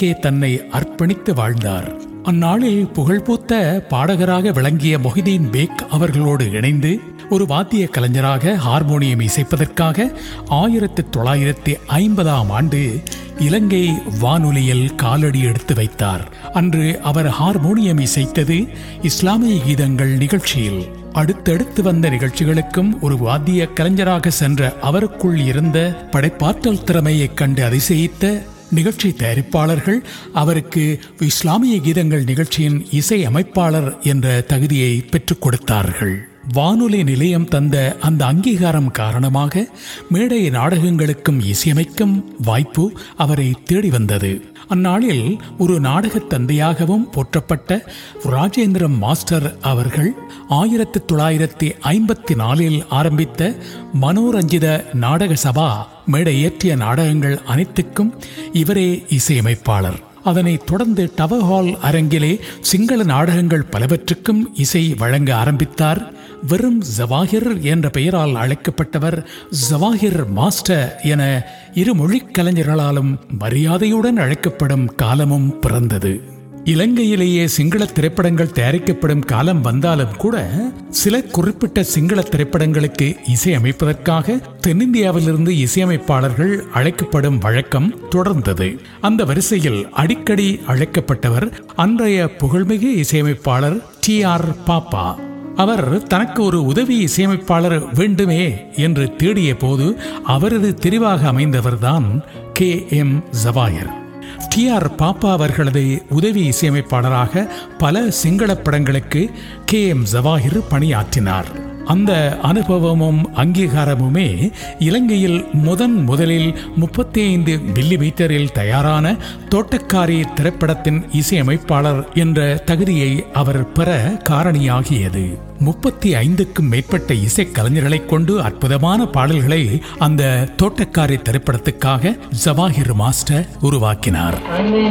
இசைக்கே தன்னை அர்ப்பணித்து வாழ்ந்தார் அந்நாளில் புகழ்பூத்த பாடகராக விளங்கிய மொஹிதீன் பேக் அவர்களோடு இணைந்து ஒரு வாத்திய கலைஞராக ஹார்மோனியம் இசைப்பதற்காக ஆயிரத்தி தொள்ளாயிரத்தி ஐம்பதாம் ஆண்டு இலங்கை வானொலியில் காலடி எடுத்து வைத்தார் அன்று அவர் ஹார்மோனியம் இசைத்தது இஸ்லாமிய கீதங்கள் நிகழ்ச்சியில் அடுத்தடுத்து வந்த நிகழ்ச்சிகளுக்கும் ஒரு வாத்திய கலைஞராக சென்ற அவருக்குள் இருந்த படைப்பாற்றல் திறமையைக் கண்டு அதிசயித்த நிகழ்ச்சி தயாரிப்பாளர்கள் அவருக்கு இஸ்லாமிய கீதங்கள் நிகழ்ச்சியின் இசை அமைப்பாளர் என்ற தகுதியை பெற்றுக் கொடுத்தார்கள் வானொலி நிலையம் தந்த அந்த அங்கீகாரம் காரணமாக மேடை நாடகங்களுக்கும் இசையமைக்கும் வாய்ப்பு அவரை தேடி வந்தது அந்நாளில் ஒரு நாடகத் தந்தையாகவும் போற்றப்பட்ட ராஜேந்திரம் மாஸ்டர் அவர்கள் ஆயிரத்தி தொள்ளாயிரத்தி ஐம்பத்தி நாலில் ஆரம்பித்த மனோரஞ்சித நாடக சபா மேடையேற்றிய நாடகங்கள் அனைத்துக்கும் இவரே இசையமைப்பாளர் அதனைத் தொடர்ந்து டவர் ஹால் அரங்கிலே சிங்கள நாடகங்கள் பலவற்றுக்கும் இசை வழங்க ஆரம்பித்தார் வெறும் ஜவாஹிர் என்ற பெயரால் அழைக்கப்பட்டவர் ஜவாஹிர் மாஸ்டர் என இரு மொழிக் கலைஞர்களாலும் மரியாதையுடன் அழைக்கப்படும் காலமும் பிறந்தது இலங்கையிலேயே சிங்கள திரைப்படங்கள் தயாரிக்கப்படும் காலம் வந்தாலும் கூட சில குறிப்பிட்ட சிங்கள திரைப்படங்களுக்கு இசையமைப்பதற்காக தென்னிந்தியாவிலிருந்து இசையமைப்பாளர்கள் அழைக்கப்படும் வழக்கம் தொடர்ந்தது அந்த வரிசையில் அடிக்கடி அழைக்கப்பட்டவர் அன்றைய புகழ்மிகு இசையமைப்பாளர் டி ஆர் பாப்பா அவர் தனக்கு ஒரு உதவி இசையமைப்பாளர் வேண்டுமே என்று தேடிய போது அவரது தெரிவாக அமைந்தவர்தான் K M Jawahar T R Pappa அவர்களது உதவி இசையமைப்பாளராக பல சிங்கள படங்களுக்கு கே எம் ஜவாஹிர் பணியாற்றினார் அந்த அனுபவமும் அங்கீகாரமுமே இலங்கையில் முதன் முதலில் முப்பத்தி ஐந்து மில்லி மீட்டரில் தயாரான தோட்டக்காரி திரைப்படத்தின் இசையமைப்பாளர் என்ற தகுதியை அவர் பெற காரணியாகியது முப்பத்தி ஐந்துக்கும் மேற்பட்ட இசைக்கலைஞர்களைக் கொண்டு அற்புதமான பாடல்களை அந்த தோட்டக்காரி திரைப்படத்துக்காக ஜவாஹிர் மாஸ்டர் உருவாக்கினார்